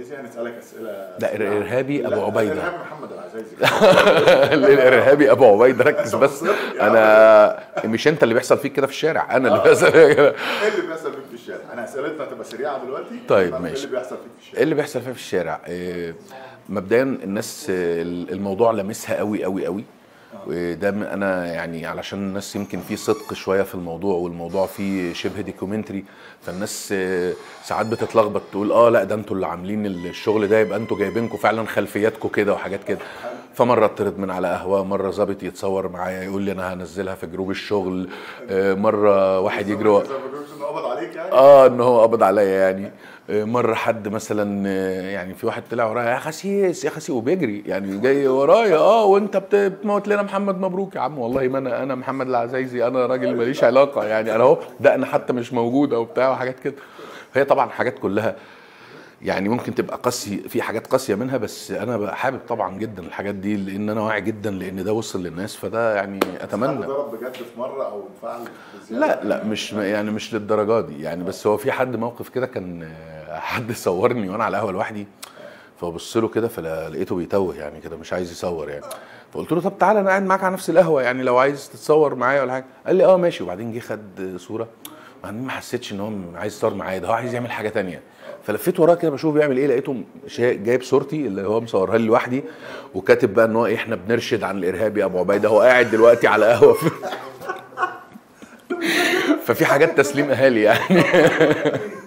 العزيزي هنسالك اسئله لا الارهابي ابو لا، عبيده الارهابي محمد العزيزي الارهابي ابو عبيده ركز بس انا مش انت اللي بيحصل فيك كده في الشارع انا اللي بيحصل ايه اللي بيحصل فيك في الشارع؟ انا اسئلتنا هتبقى سريعه دلوقتي طيب، نعرف ماشي. ايه اللي بيحصل فيك في ايه الشارع؟ اللي بيحصل فيها في الشارع إيه، مبدئيا الناس آه، الموضوع لامسها قوي قوي قوي وده م- انا يعني علشان الناس يمكن في صدق شويه في الموضوع والموضوع فيه شبه دوكيومنتري فالناس آه، ساعات بتتلخبط تقول اه لا ده انتوا اللي عاملين الشغل ده يبقى انتوا جايبينكم فعلا خلفياتكم كده وحاجات كده فمره اطرد من على قهوه مره ظابط يتصور معايا يقول لي انا هنزلها في جروب الشغل آه، مره واحد يجري و- إذا ما بيقولش انه قبض عليك يعني اه ان هو قبض عليا يعني آه، مره حد مثلا آه، يعني في واحد طلع ورايا يا خسيس يا خسيس وبيجري يعني جاي ورايا اه وانت بت- بتموت لنا محمد مبروك يا عم والله ما انا انا محمد العزايزي انا راجل ماليش علاقه يعني انا اهو دقن حتى مش موجوده وبتاع وحاجات كده هي طبعا حاجات كلها يعني ممكن تبقى قاسي في حاجات قاسيه منها بس انا بقى حابب طبعا جدا الحاجات دي لان انا واعي جدا لان ده وصل للناس فده يعني حد اتمنى ضرب بجد في مره او انفعل بزياده لا لا مش يعني مش للدرجه دي يعني بس هو في حد موقف كده كان آه، حد صورني وانا على القهوه لوحدي فبص له كده فلقيته بيتوه يعني كده مش عايز يصور يعني فقلت له طب تعالى انا قاعد معاك على نفس القهوه يعني لو عايز تتصور معايا ولا حاجه قال لي اه ماشي وبعدين جه خد صوره بعدين ما حسيتش ان هو عايز يصور معايا ده هو عايز يعمل حاجه تانية فلفيت وراه كده بشوف بيعمل ايه لقيته شا- جايب صورتي اللي هو مصورها لي لوحدي وكاتب بقى ان هو إيه، احنا بنرشد عن الارهابي ابو عبيده هو قاعد دلوقتي على قهوه في ففي حاجات تسليم اهالي يعني